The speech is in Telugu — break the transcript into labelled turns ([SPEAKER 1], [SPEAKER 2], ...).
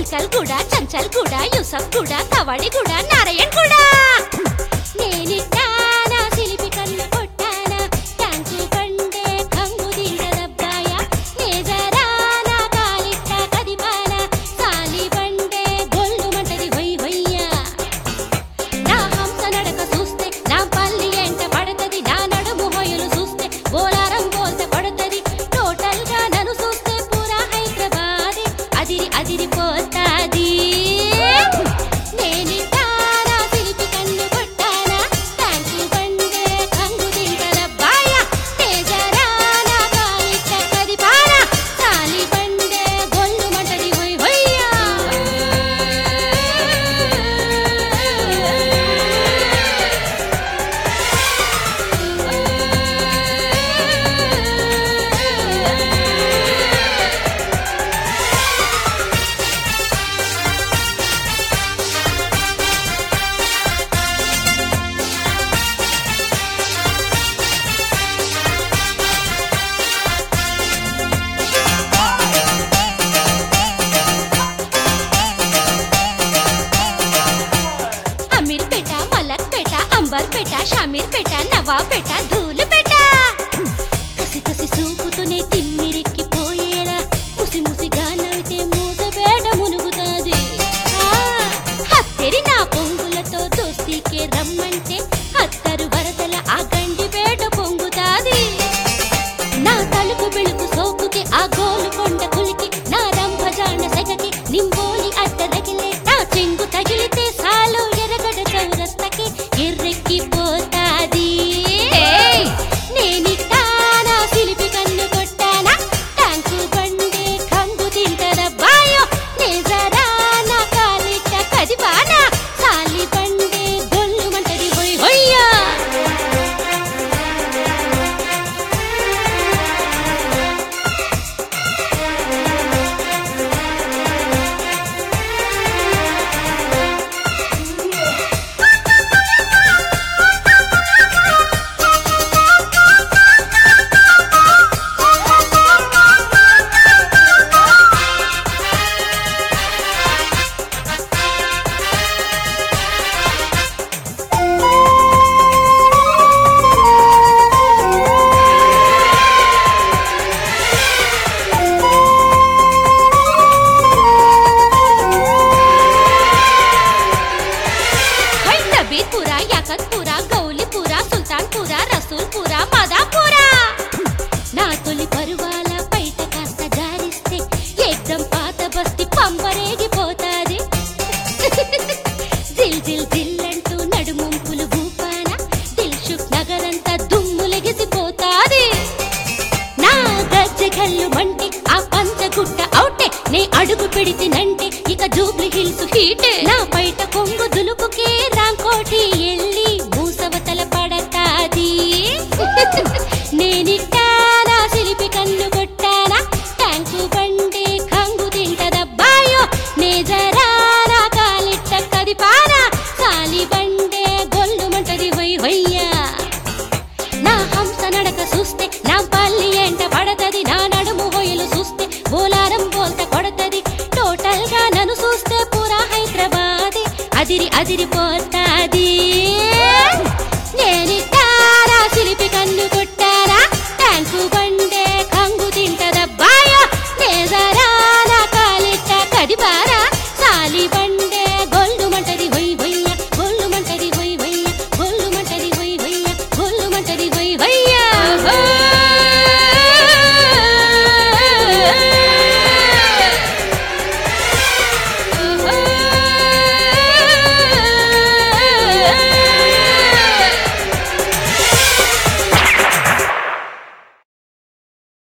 [SPEAKER 1] చిల్కల్ కూడా చంచల్ కూడా యూసఫ్ కూడా కవాడి కూడా నారాయణ్ కూడా నేనిట్టానా సిలిపి కళ్ళు కొట్టానా ట్యాంకు పండే కంగు దిండదబ్బాయ నేజరా నా కాలిట్ట కదిపానా సాలి పండే గొల్లు మంటది హొయ్ హొయ్యా నా హంస నడక చూస్తే నా పల్లి ఎంట పడతది నా నడుము హొయలు చూస్తే బోలారం బోల్తే పడతది టోటల్ గా నన్ను చూస్తే పూరా హైదరాబాద్ అదిరి అదిరి పోతాది నేనింటానా సిలిపి కన్ను కొట్టానా ట్యాంకు బండే కంగు దింటరబ్బాయ తేజరా నా కాలిట్ట కదిపానా సాలి బండే గొల్లు మంటది హొయ్ హొయ్యా అమీర్పేట మలక్పేట అంబర్పేట షమీర్పేట నవాబ్పేట ధూలుపేట కసి కసి చూపుతూనే తిమ్మిరెక్కిపోయేలా ముసి ముసిగా నవ్వితే మూసపేట మునుగుతాది ఆ, హత్తెరి నా పొంగులతో దోస్తీకే రమ్మంటే హత్తరు వరదల ఆ గండిపేట పొంగుతాది నా తలుపు వెలుగు సోకుకి ఆ గోలు కొండ కులికి నా రంభజాన సెగకి నింబోలి అడ్డ తగిలే నా చెంగు తగిలితే సాలు ఎరగడ చౌరస్తకి ఎర్రెక్కి పోతాది నేనిట్టానా సిలిపి కన్ను కొట్టానా ట్యాంకు బండే కంగు తింటదబ్బాయో నేజరా నా కాలిట్ట కదిపానా సాలి బండే గొల్లు మంటది హొయ్ హొయ్యా హైదరాబాద్పురా యాకత్పురా గౌలిపురా సుల్తాన్పురా రసూల్పురా మదాపురా నా తొలి పరువాల బయట కాస్త జారిస్తే ఏకదం పాత బస్తి పంపరేగిపోతాది జిల్ జిల్ జిల్ అంటూ నడుముంపులు భూపాన దిల్షుక్ నగరంతా దుమ్ములెగిసిపోతాది నా గజ్జె కళ్ళు మంటే ఆ పంచగుట్ట అవుటే నే అడుగు పెడితినంటే ఇక జూబ్లీ హిల్స్ హీటే నా బయట కొంగు దులుపుకే రాంకోటి ఎల్లి మూసవతల పడతాది నేనిట్ట